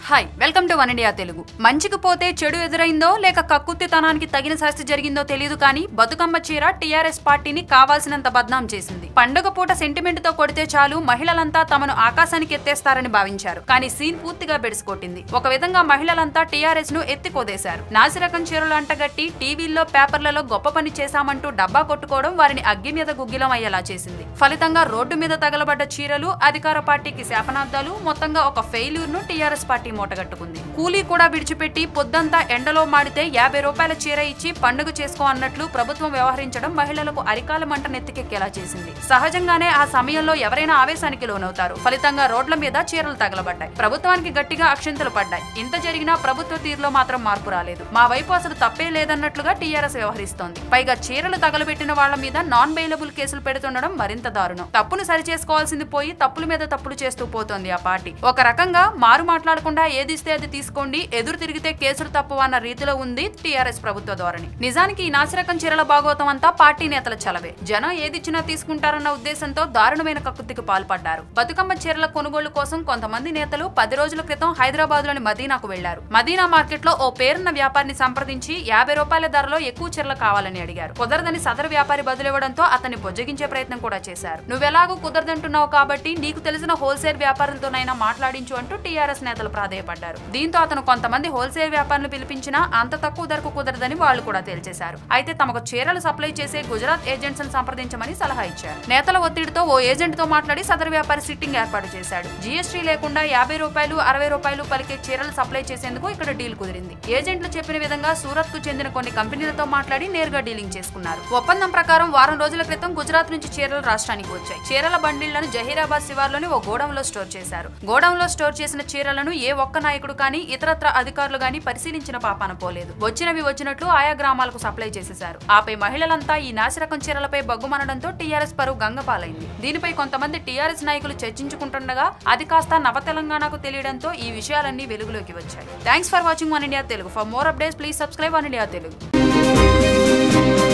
hi welcome to one India Telugu మంచికి పోతే చెడు ఎదురైందో లేక కక్కుత్తితనానికి తగిన శాస్తి జరిగిందో తెలియదు కానీ బతుకమ్మ చీర టీఆర్ఎస్ పార్టీని కావాల్సినంత బద్నాం చేసింది పండుగ పూట సెంటిమెంట్ తో కొడితే చాలు మహిళలంతా తమను ఆకాశానికి ఎత్తేస్తారని భావించారు కానీ సీన్ పూర్తిగా బెడిసికొట్టింది ఒక విధంగా మహిళలంతా టీఆర్ఎస్ ను ఎత్తి కొదేశారు నాసిరకం చీరలు అంటగట్టి టీవీల్లో పేపర్లలో గొప్ప పని చేశామంటూ డబ్బా కొట్టుకోవడం వారిని అగ్గి మీద గుగ్గిలం అయ్యేలా చేసింది ఫలితంగా రోడ్డు మీద తగలబడ్డ చీరలు అధికార పార్టీకి శాపనార్థాలు మొత్తంగా ఒక ఫెయిల్యూర్ ను టీఆర్ఎస్ పార్టీ మూటగట్టుకుంది కూలీ కూడా విడిచిపెట్టి పొద్దంతా ఎండలో మాడితే యాభై రూపాయల చీర ఇచ్చి పండుగ చేసుకో అన్నట్లు ప్రభుత్వం వ్యవహరించడం మహిళలకు అరికాల మంట నెత్తికెక్కేలా చేసింది సహజంగానే ఆ సమయంలో ఎవరైనా ఆవేశానికి లోనవుతారు ఫలితంగా రోడ్ల మీద చీరలు తగలబడ్డాయి ప్రభుత్వానికి గట్టిగా అక్షంతలు పడ్డాయి ఇంత జరిగినా ప్రభుత్వ తీరులో మాత్రం మార్పు రాలేదు మా వైపు అసలు తప్పే లేదన్నట్లుగా టీఆర్ఎస్ వ్యవహరిస్తోంది పైగా చీరలు తగలబెట్టిన వాళ్ల మీద నాన్ బెయిలబుల్ కేసులు పెడుతుండడం మరింత దారుణం తప్పును సరిచేసుకోవాల్సింది పోయి తప్పుల మీద తప్పులు చేస్తూ పోతోంది ఆ పార్టీ ఒక రకంగా మారు మాట్లాడకుండా ఏదిస్తే అది తీసుకోండి ఎదురు తిరిగితే కేసులు తప్పు అన్న రీతిలో ఉంది టీఆర్ఎస్ ప్రభుత్వ ధోరణి నిజానికి ఈ నాసిరకం చీరల భాగోతం అంతా పార్టీ నేతల చలవే జనం ఏదిచ్చినా తీసుకుంటారన్న ఉద్దేశంతో దారుణమైన కక్కుతికి పాల్పడ్డారు బతుకమ్మ చీరల కొనుగోలు కోసం కొంతమంది నేతలు పది రోజుల క్రితం హైదరాబాద్ లోని మదీనాకు వెళ్లారు మదీనా మార్కెట్ లో ఓ పేరున్న వ్యాపారిని సంప్రదించి యాభై రూపాయల ధరలో ఎక్కువ చీరలు కావాలని అడిగారు కుదరదని సదరు వ్యాపారి బదులివ్వడంతో అతన్ని బొజ్జగించే ప్రయత్నం కూడా చేశారు నువ్వెలాగూ కుదరదంటున్నావు కాబట్టి నీకు తెలిసిన హోల్సేల్ వ్యాపారులతోనైనా మాట్లాడించు అంటూ టీఆర్ఎస్ నేతలు ప్రాధేయపడ్డారు దీంతో అతను కొంతమంది హోల్సేల్ వ్యాపారులు పిలిపించినా అంత తక్కువ ధరకు కుదరదని వాళ్ళు కూడా తేల్చేశారు అయితే తమకు చీరలు సప్లై చేసే గుజరాత్ ఏజెంట్స్ సంప్రదించమని సలహా ఇచ్చారు నేతల ఒత్తిడితో ఓ ఏజెంట్ తో మాట్లాడి సదరు వ్యాపారి సిట్టింగ్ ఏర్పాటు చేశాడు జీఎస్టీ లేకుండా యాభై రూపాయలు అరవై రూపాయలు పలికే చీరలు సప్లై చేసేందుకు ఇక్కడ డీల్ కుదిరింది ఏజెంట్లు చెప్పిన విధంగా సూరత్ కు చెందిన కొన్ని కంపెనీలతో మాట్లాడి నేరుగా డీలింగ్ చేసుకున్నారు ఒప్పందం ప్రకారం వారం రోజుల క్రితం గుజరాత్ నుంచి చీరలు రాష్ట్రానికి వచ్చాయి చీరల బండిళ్లను జహీరాబాద్ శివార్లోని ఓ గోడౌన్ లో స్టోర్ చేశారు గోడౌన్ లో స్టోర్ చేసిన చీరలను ఏ ఒక్క నాయకుడు కానీ ఇతరత్ర అధికారులు గాని పరిశీలించిన పాపాన పోలేదు వచ్చినవి వచ్చినట్లు ఆయా గ్రామాలకు సప్లై చేసేశారు ఆపై మహిళలంతా ఈ నాసిరకం చీరలపై బగ్గుమనడంతో టీఆర్ఎస్ పరువు గంగపాలైంది దీనిపై కొంతమంది టీఆర్ఎస్ నాయకులు చర్చించుకుంటుండగా అది కాస్త నవ తెలంగాణకు తెలియడంతో ఈ విషయాలన్నీ వెలుగులోకి వచ్చాయి thanks for watching one India Telugu for more updates please subscribe one India Telugu